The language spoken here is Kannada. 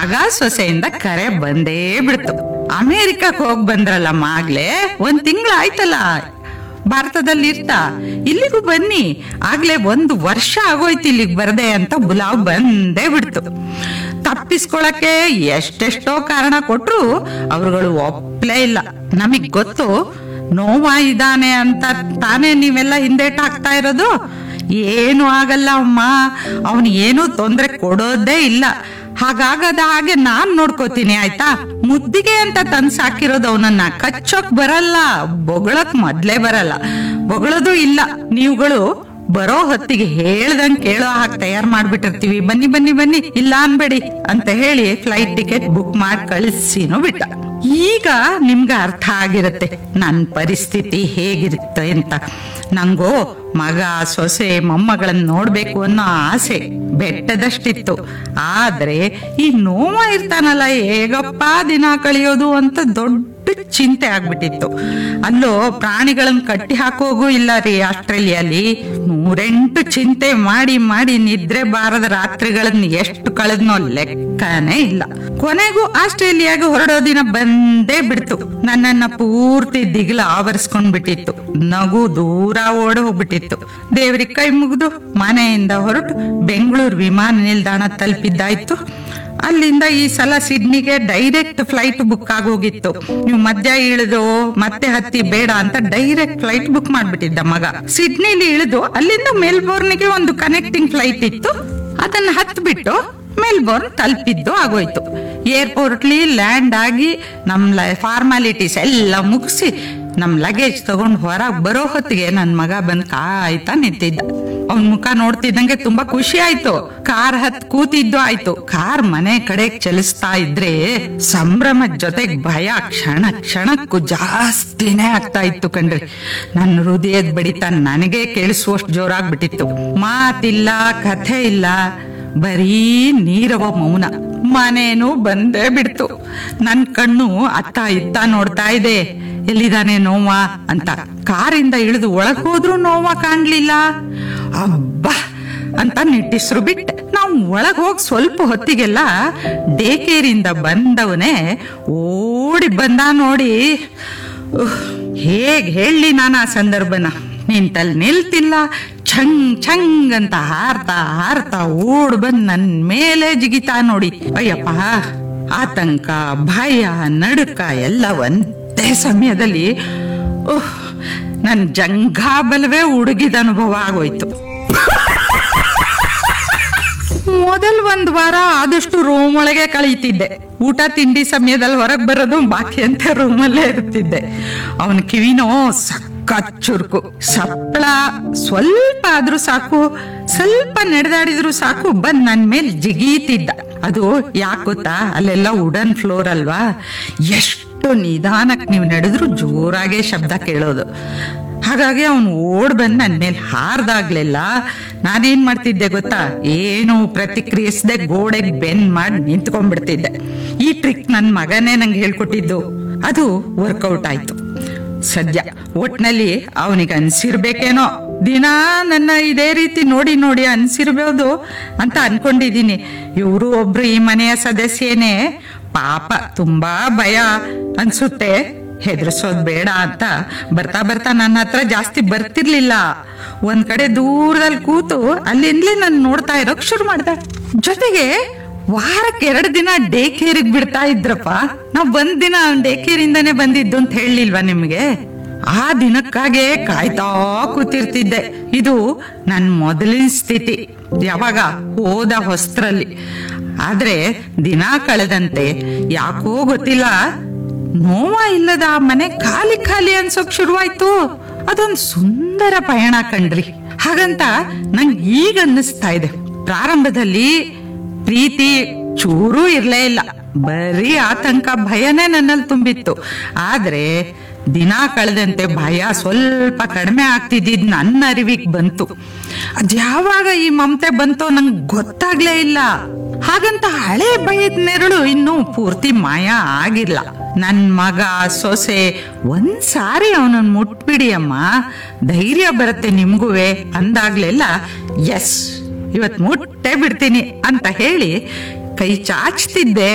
ಮಗ ಸೊಸೆಯಿಂದ ಕರೆ ಬಂದೇ ಬಿಡ್ತು ಅಮೇರಿಕಕ್ ಹೋಗ್ ಬಂದ್ರಲ್ಲ ಮಾಗ್ಲೆ ಒಂದ್ ತಿಂಗಳ ಆಯ್ತಲ್ಲ ಭಾರತದಲ್ಲಿ ಇರ್ತಾ ಇಲ್ಲಿಗೂ ಬನ್ನಿ ಆಗ್ಲೇ ಒಂದು ವರ್ಷ ಆಗೋಯ್ತು ಇಲ್ಲಿಗೆ ಬರದೆ ಅಂತ ಬುಲಾವ್ ಬಂದೇ ಬಿಡ್ತು ತಪ್ಪಿಸ್ಕೊಳಕ್ಕೆ ಎಷ್ಟೆಷ್ಟೋ ಕಾರಣ ಕೊಟ್ರು ಅವ್ರುಗಳು ಒಪ್ಲೇ ಇಲ್ಲ ನಮಗ್ ಗೊತ್ತು ನೋವ ಇದಾನೆ ಅಂತ ತಾನೇ ನೀವೆಲ್ಲ ಹಿಂದೇಟ್ ಹಾಕ್ತಾ ಇರೋದು ಏನು ಆಗಲ್ಲ ಅಮ್ಮ ಅವನು ಏನೂ ತೊಂದ್ರೆ ಕೊಡೋದೇ ಇಲ್ಲ ಹಾಗಾಗದ ಹಾಗೆ ನಾನ್ ನೋಡ್ಕೋತೀನಿ ಆಯ್ತಾ ಮುದ್ದಿಗೆ ಅಂತ ತಂದ್ ಸಾಕಿರೋದು ಅವನನ್ನ ಕಚ್ಚೋಕ್ ಬರಲ್ಲ ಬೊಗಳಕ್ ಮೊದ್ಲೇ ಬರಲ್ಲ ಬೊಗಳೋದು ಇಲ್ಲ ನೀವುಗಳು ಬರೋ ಹೊತ್ತಿಗೆ ಹೇಳ್ದಂಗ್ ಕೇಳೋ ಹಾಗೆ ತಯಾರು ಮಾಡ್ಬಿಟ್ಟಿರ್ತೀವಿ ಬನ್ನಿ ಬನ್ನಿ ಬನ್ನಿ ಇಲ್ಲ ಅನ್ಬೇಡಿ ಅಂತ ಹೇಳಿ ಫ್ಲೈಟ್ ಟಿಕೆಟ್ ಬುಕ್ ಮಾಡಿ ಕಳಿಸಿನೂ ಬಿಟ್ಟ ಈಗ ನಿಮ್ಗೆ ಅರ್ಥ ಆಗಿರುತ್ತೆ ನನ್ ಪರಿಸ್ಥಿತಿ ಹೇಗಿರುತ್ತೆ ಅಂತ ನಂಗೋ ಮಗ ಸೊಸೆ ಮೊಮ್ಮಗಳನ್ನ ನೋಡ್ಬೇಕು ಅನ್ನೋ ಆಸೆ ಬೆಟ್ಟದಷ್ಟಿತ್ತು ಆದ್ರೆ ಈ ನೋವ ಇರ್ತಾನಲ್ಲ ಹೇಗಪ್ಪ ದಿನ ಕಳಿಯೋದು ಅಂತ ದೊಡ್ಡ ಚಿಂತೆ ಆಗ್ಬಿಟ್ಟಿತ್ತು ಅಲ್ಲೋ ಪ್ರಾಣಿಗಳನ್ನ ಕಟ್ಟಿ ಹಾಕೋಗೂ ಇಲ್ಲ ರೀ ಆಸ್ಟ್ರೇಲಿಯಲ್ಲಿ ನೂರೆಂಟು ಚಿಂತೆ ಮಾಡಿ ಮಾಡಿ ನಿದ್ರೆ ಬಾರದ ರಾತ್ರಿಗಳನ್ನ ಎಷ್ಟು ಕಳೆದ್ನೋ ಲೆಕ್ಕನೇ ಇಲ್ಲ ಕೊನೆಗೂ ಆಸ್ಟ್ರೇಲಿಯಾಗ ಹೊರಡೋ ದಿನ ಬಂದೇ ಬಿಡ್ತು ನನ್ನನ್ನ ಪೂರ್ತಿ ದಿಗಿಲ ಆವರಿಸ್ಕೊಂಡ್ ಬಿಟ್ಟಿತ್ತು ನಗು ದೂರ ಓಡ ಹೋಗ್ಬಿಟ್ಟಿತ್ತು ದೇವ್ರಿಗೆ ಕೈ ಮುಗಿದು ಮನೆಯಿಂದ ಹೊರಟು ಬೆಂಗಳೂರು ವಿಮಾನ ನಿಲ್ದಾಣ ತಲುಪಿದ್ದಾಯ್ತು ಅಲ್ಲಿಂದ ಈ ಸಲ ಸಿಡ್ನಿಗೆ ಡೈರೆಕ್ಟ್ ಫ್ಲೈಟ್ ಬುಕ್ ಆಗೋಗಿತ್ತು ನೀವು ಮಧ್ಯ ಇಳಿದು ಮತ್ತೆ ಹತ್ತಿ ಬೇಡ ಅಂತ ಡೈರೆಕ್ಟ್ ಫ್ಲೈಟ್ ಬುಕ್ ಮಾಡ್ಬಿಟ್ಟಿದ್ದ ಮಗ ಸಿಡ್ನಿಲಿ ಇಳಿದು ಅಲ್ಲಿಂದ ಮೆಲ್ಬೋರ್ನ್ಗೆ ಒಂದು ಕನೆಕ್ಟಿಂಗ್ ಫ್ಲೈಟ್ ಇತ್ತು ಅದನ್ನ ಹತ್ಬಿಟ್ಟು ಮೆಲ್ಬೋರ್ನ್ ತಲುಪಿದ್ದು ಆಗೋಯ್ತು ಏರ್ಪೋರ್ಟ್ಲಿ ಲ್ಯಾಂಡ್ ಆಗಿ ನಮ್ ಫಾರ್ಮಾಲಿಟೀಸ್ ಎಲ್ಲ ಮುಗಿಸಿ ನಮ್ ಲಗೇಜ್ ತಗೊಂಡ್ ಹೊರಗ್ ಬರೋ ಹೊತ್ತಿಗೆ ನನ್ ಮಗ ಬಂದ್ ಕಾಯ್ತಾ ನಿಂತಿದ್ದ ಅವನ್ ಮುಖ ನೋಡ್ತಿದ್ದಂಗೆ ತುಂಬಾ ಖುಷಿ ಆಯ್ತು ಕಾರ್ ಹತ್ ಕೂತಿದ್ದು ಆಯ್ತು ಕಾರ್ ಮನೆ ಕಡೆ ಚಲಿಸ್ತಾ ಇದ್ರೆ ಸಂಭ್ರಮದ ಜೊತೆಗ್ ಭಯ ಕ್ಷಣ ಕ್ಷಣಕ್ಕೂ ಜಾಸ್ತಿನೇ ಆಗ್ತಾ ಇತ್ತು ಕಣ್ರಿ ನನ್ನ ಹೃದಯದ ಬಡಿತ ನನಗೆ ಕೇಳಿಸುವಷ್ಟು ಜೋರಾಗ್ಬಿಟ್ಟಿತ್ತು ಮಾತಿಲ್ಲ ಕಥೆ ಇಲ್ಲ ಬರೀ ನೀರವ ಮೌನ ಮನೇನು ಬಂದೇ ಬಿಡ್ತು ನನ್ ಕಣ್ಣು ಅತ್ತ ಇತ್ತ ನೋಡ್ತಾ ಇದೆ ಎಲ್ಲಿದಾನೆ ನೋವಾ ಅಂತ ಕಾರಿಂದ ಇಳಿದು ಒಳಗ್ ಹೋದ್ರೂ ನೋವಾ ಕಾಣ್ಲಿಲ್ಲ ಅಬ್ಬಾ ಅಂತ ನಿಟ್ಟಿಸ್ರು ಬಿಟ್ಟೆ ನಾವು ಒಳಗ್ ಹೋಗಿ ಸ್ವಲ್ಪ ಹೊತ್ತಿಗೆಲ್ಲ ಡೇಕೇರಿಂದ ಬಂದವನೇ ಓಡಿ ಬಂದ ನೋಡಿ ಉಹ್, ಹೇಗ್ ಹೇಳಿ ನಾನು ಆ ಸಂದರ್ಭನ ನಿಂತಲ್ಲಿ ನಿಲ್ತಿಲ್ಲ ಛಂಗ್ ಛಂಗ್ ಅಂತ ಹಾರ್ತಾ ಹಾರ್ತಾ ಓಡ್ ಬಂದ್ ನನ್ ಮೇಲೆ ಜಿಗಿತಾ ನೋಡಿ ಅಯ್ಯಪ್ಪ ಆತಂಕ ಭಯ ನಡುಕ ಎಲ್ಲ ಒಂದೇ ಸಮಯದಲ್ಲಿ ಉಹ್, ನನ್ ಜಂಘಾಬಲವೇ ಉಡುಗಿದ ಅನುಭವ ಆಗೋಯ್ತು ಮೊದಲ್ ಒಂದ್ ವಾರ ಆದಷ್ಟು ರೂಮ್ ಒಳಗೆ ಕಳೀತಿದ್ದೆ ಊಟ ತಿಂಡಿ ಸಮಯದಲ್ಲಿ ಹೊರಗ್ ಬರೋದು ಬಾಕಿ ಅಂತ ರೂಮಲ್ಲೇ ಇರ್ತಿದ್ದೆ ಅವನ ಕಿವಿನೋ ಸಖತ್ ಚುರುಕು ಸಪ್ಪಳ ಸ್ವಲ್ಪ ಆದ್ರೂ ಸಾಕು ಸ್ವಲ್ಪ ನಡೆದಾಡಿದ್ರು ಸಾಕು ಬಂದ್ ನನ್ ಮೇಲ್ ಜಿಗೀತಿದ್ದ ಅದು ಯಾಕ್ ಗೊತ್ತಾ ಅಲ್ಲೆಲ್ಲ ವುಡನ್ ಫ್ಲೋರ್ ಅಲ್ವಾ ಎಷ್ಟು ನಿಧಾನಕ್ ನೀವು ನಡೆದ್ರು ಜೋರಾಗೆ ಶಬ್ದ ಕೇಳೋದು ಹಾಗಾಗಿ ಅವನು ಓಡ್ ಬಂದ್ ನನ್ ಮೇಲೆ ಹಾರ್ದಾಗ್ಲೆಲ್ಲ ನಾನೇನ್ ಮಾಡ್ತಿದ್ದೆ ಗೊತ್ತಾ ಏನು ಪ್ರತಿಕ್ರಿಯಿಸದೆ ಗೋಡೆಗೆ ಬೆನ್ ಮಾಡಿ ನಿಂತ್ಕೊಂಡ್ಬಿಡ್ತಿದ್ದೆ ಈ ಟ್ರಿಕ್ ನನ್ ಮಗನೇ ನಂಗೆ ಹೇಳ್ಕೊಟ್ಟಿದ್ದು ಅದು ವರ್ಕೌಟ್ ಆಯ್ತು ಸದ್ಯ ಒಟ್ನಲ್ಲಿ ಅವನಿಗೆ ಅನ್ಸಿರ್ಬೇಕೇನೋ ದಿನ ನನ್ನ ಇದೇ ರೀತಿ ನೋಡಿ ನೋಡಿ ಅನ್ಸಿರ್ಬೋದು ಅಂತ ಅನ್ಕೊಂಡಿದೀನಿ ಇವರು ಒಬ್ರು ಈ ಮನೆಯ ಸದಸ್ಯನೇ ಪಾಪ ತುಂಬಾ ಭಯ ಅನ್ಸುತ್ತೆ ಹೆದರ್ಸೋದ್ ಬೇಡ ಅಂತ ಬರ್ತಾ ಬರ್ತಾ ನನ್ನ ಹತ್ರ ಜಾಸ್ತಿ ಬರ್ತಿರ್ಲಿಲ್ಲ ಒಂದ್ ಕಡೆ ದೂರದಲ್ಲಿ ಕೂತು ಅಲ್ಲಿಂದಲೇ ನಾನು ನೋಡ್ತಾ ಇರೋಕ್ ಶುರು ಮಾಡ್ದೆ ಜೊತೆಗೆ ವಾರಕ್ಕೆ ಎರಡು ದಿನ ಡೇ ಕೇರಿಗೆ ಬಿಡ್ತಾ ಇದ್ರಪ್ಪ ನಾವ್ ಬಂದ್ ದಿನ ಡೇ ಕೇರಿಂದಾನೆ ಬಂದಿದ್ದು ಅಂತ ಹೇಳಿಲ್ವಾ ನಿಮ್ಗೆ ಆ ದಿನಕ್ಕಾಗೆ ಕಾಯ್ತಾ ಕೂತಿರ್ತಿದ್ದೆ ಇದು ನನ್ ಮೊದಲಿನ ಸ್ಥಿತಿ ಯಾವಾಗ ಹೋದ ಹೊಸ್ತ್ರಲ್ಲಿ ಆದ್ರೆ ದಿನ ಕಳೆದಂತೆ ಯಾಕೋ ಗೊತ್ತಿಲ್ಲ ನೋವ ಇಲ್ಲದ ಆ ಮನೆ ಖಾಲಿ ಖಾಲಿ ಅನ್ಸೋಕ್ ಶುರುವಾಯ್ತು ಅದೊಂದ್ ಸುಂದರ ಪಯಣ ಕಣ್ರಿ ಹಾಗಂತ ನಂಗೆ ಈಗ ಅನ್ನಿಸ್ತಾ ಇದೆ ಪ್ರಾರಂಭದಲ್ಲಿ ಪ್ರೀತಿ ಚೂರೂ ಇರ್ಲೇ ಇಲ್ಲ ಬರೀ ಆತಂಕ ಭಯನೇ ನನ್ನಲ್ಲಿ ತುಂಬಿತ್ತು ಆದ್ರೆ ದಿನ ಕಳೆದಂತೆ ಭಯ ಸ್ವಲ್ಪ ಕಡಿಮೆ ಆಗ್ತಿದ್ದಿದ್ ನನ್ನ ಅರಿವಿಗೆ ಬಂತು ಅದ್ಯಾವಾಗ ಈ ಮಮತೆ ಬಂತೋ ನಂಗೆ ಗೊತ್ತಾಗ್ಲೇ ಇಲ್ಲ ಹಾಗಂತ ಹಳೆ ಭಯದ ನೆರಳು ಇನ್ನೂ ಪೂರ್ತಿ ಮಾಯ ಆಗಿಲ್ಲ ನನ್ ಮಗ ಸೊಸೆ ಒಂದ್ ಸಾರಿ ಅವನನ್ನ ಮುಟ್ಬಿಡಿ ಅಮ್ಮ ಧೈರ್ಯ ಬರುತ್ತೆ ನಿಮ್ಗುವೆ ಅಂದಾಗ್ಲೆಲ್ಲ ಎಸ್ ಇವತ್ ಮುಟ್ಟೆ ಬಿಡ್ತೀನಿ ಅಂತ ಹೇಳಿ ಕೈ ಚಾಚ್ತಿದ್ದೆ